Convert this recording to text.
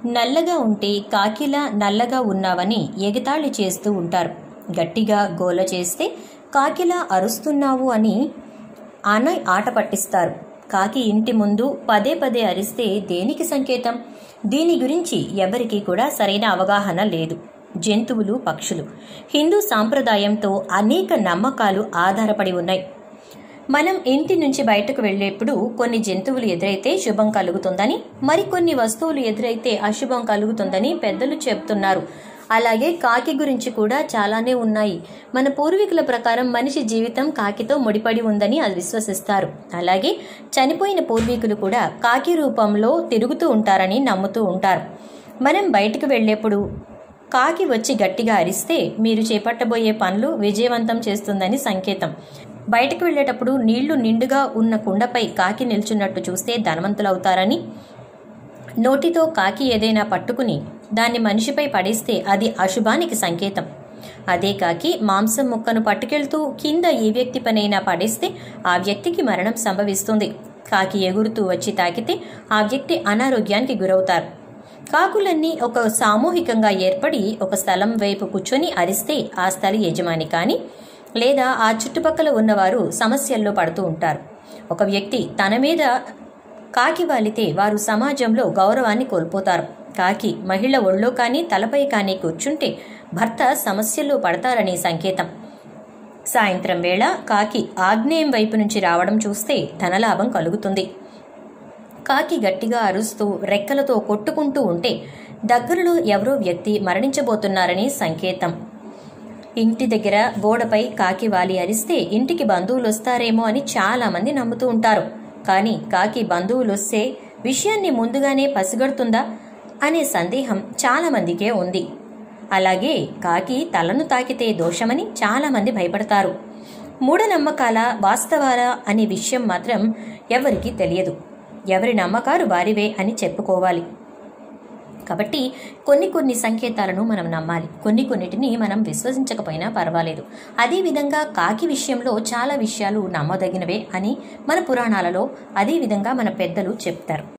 నల్లగా ఉంటే కాకిలా నల్లగా ఉన్నావని ఎగతాళి చేస్తూ ఉంటారు గట్టిగా గోల చేస్తే కాకిలా అరుస్తున్నావు అని అన ఆట పట్టిస్తారు కాకి ఇంటి ముందు పదే పదే అరిస్తే దేనికి సంకేతం దీని గురించి ఎవరికీ కూడా సరైన అవగాహన లేదు జంతువులు పక్షులు హిందూ సాంప్రదాయంతో అనేక నమ్మకాలు ఆధారపడి ఉన్నాయి మనం ఇంటి నుంచి బయటకు వెళ్ళేప్పుడు కొన్ని జంతువులు ఎదురైతే శుభం కలుగుతుందని మరికొన్ని వస్తువులు ఎదురైతే అశుభం కలుగుతుందని పెద్దలు చెప్తున్నారు అలాగే కాకి గురించి కూడా చాలానే ఉన్నాయి మన పూర్వీకుల ప్రకారం మనిషి జీవితం కాకితో ముడిపడి ఉందని అది విశ్వసిస్తారు అలాగే చనిపోయిన పూర్వీకులు కూడా కాకి రూపంలో తిరుగుతూ ఉంటారని నమ్ముతూ ఉంటారు మనం బయటకు వెళ్ళేప్పుడు కాకి వచ్చి గట్టిగా అరిస్తే మీరు చేపట్టబోయే పనులు విజయవంతం చేస్తుందని సంకేతం బయటకు వెళ్ళేటప్పుడు నీళ్లు నిండుగా ఉన్న కుండపై కాకి నిల్చున్నట్టు చూస్తే ధనవంతులవుతారని నోటితో కాకి ఏదైనా పట్టుకుని దాన్ని మనిషిపై పడేస్తే అది అశుభానికి సంకేతం అదే కాకి మాంసం ముక్కను పట్టుకెళ్తూ కింద ఏ వ్యక్తి పనైనా పడేస్తే ఆ వ్యక్తికి మరణం సంభవిస్తుంది కాకి ఎగురుతూ వచ్చి తాకితే ఆ వ్యక్తి అనారోగ్యానికి గురవుతారు కాకులన్నీ ఒక సామూహికంగా ఏర్పడి ఒక స్థలం వైపు కూర్చొని అరిస్తే ఆ స్థల యజమాని కానీ లేదా ఆ చుట్టుపక్కల ఉన్నవారు సమస్యల్లో పడుతూ ఉంటారు ఒక వ్యక్తి తన మీద కాకి వాలితే వారు సమాజంలో గౌరవాన్ని కోల్పోతారు కాకి మహిళ ఒళ్ళో కానీ తలపై కానీ కూర్చుంటే భర్త సమస్యల్లో పడతారని సంకేతం సాయంత్రం వేళ కాకి ఆగ్నేయం వైపు నుంచి రావడం చూస్తే ధనలాభం కలుగుతుంది కాకి గట్టిగా అరుస్తూ రెక్కలతో కొట్టుకుంటూ ఉంటే దగ్గరలో ఎవరో వ్యక్తి మరణించబోతున్నారని సంకేతం ఇంటి దగ్గర గోడపై కాకి వాలి అరిస్తే ఇంటికి బంధువులు వస్తారేమో అని చాలా మంది నమ్ముతూ ఉంటారు కానీ కాకి బంధువులు వస్తే విషయాన్ని ముందుగానే పసిగడుతుందా అనే సందేహం చాలా మందికే ఉంది అలాగే కాకి తలను తాకితే దోషమని చాలా మంది భయపడతారు మూఢనమ్మకాల వాస్తవాల అనే విషయం మాత్రం ఎవరికీ తెలియదు ఎవరి నమ్మకాలు వారివే అని చెప్పుకోవాలి కాబట్టి కొన్ని కొన్ని సంకేతాలను మనం నమ్మాలి కొన్ని కొన్నిటిని మనం విశ్వసించకపోయినా పర్వాలేదు అదేవిధంగా కాకి విషయంలో చాలా విషయాలు నమ్మదగినవే అని మన పురాణాలలో అదేవిధంగా మన పెద్దలు చెప్తారు